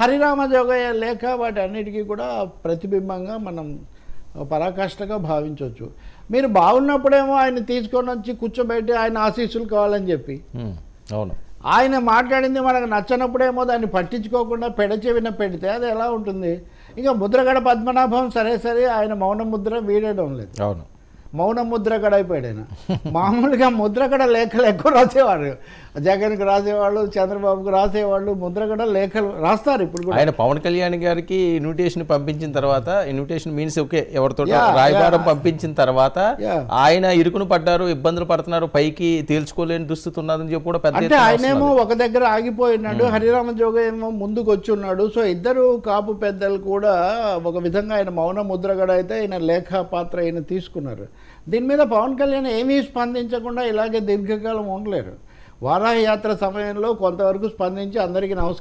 హరిరామ జోగయ్య లేఖ వాటి అన్నిటికీ కూడా ప్రతిబింబంగా మనం పరాకాష్ఠగా భావించవచ్చు మీరు బాగున్నప్పుడేమో ఆయన తీసుకొని వచ్చి కూర్చోబెట్టి ఆయన ఆశీస్సులు కావాలని చెప్పి ఉమ్, అవును ఆయన మాట్లాడింది మనకు నచ్చనప్పుడేమో దాన్ని పట్టించుకోకుండా పెడచెవిన పెడితే అది ఎలా ఉంటుంది ఇక ముద్రగడ పద్మనాభం సరే సరే ఆయన మౌన ముద్ర వీడడం లేదు అవును మౌన ముద్రగడ అయిపోయాడు ఆయన మామూలుగా ముద్రగడ లేఖలు ఎక్కువ రాసేవారు జగన్కి రాసేవాళ్ళు చంద్రబాబుకు రాసేవాళ్ళు ముద్రగడ లేఖలు రాస్తారు ఇప్పుడు కూడా ఆయన పవన్ కళ్యాణ్ గారికి ఇన్విటేషన్ పంపించిన తర్వాత ఇన్విటేషన్ మీన్స్ ఓకే ఎవరితో Yeah, రాయబారం yeah. పంపించిన తర్వాత Yeah. ఆయన ఇరుకును పడ్డారు ఇబ్బందులు పడుతున్నారు పైకి తేల్చుకోలేని దుస్థితి ఉన్నదని చెప్పి కూడా పెద్ద అంటే ఎత్తున ఆయనేమో వస్తున్నది. ఒక దగ్గర ఆగిపోయినాడు హరిరామ జోగ ఏమో ముందుకు వచ్చి ఉన్నాడు సో ఇద్దరు కాపు పెద్దలు కూడా ఒక విధంగా ఆయన మౌన ముద్రగడ అయితే ఆయన లేఖ పాత్ర ఆయన తీసుకున్నారు దీని మీద పవన్ కళ్యాణ్ ఏమీ స్పందించకుండా ఇలాగే దీర్ఘకాలం ఉండలేరు వారాహి యాత్ర సమయంలో కొంతవరకు స్పందించి అందరికీ నమస్కారం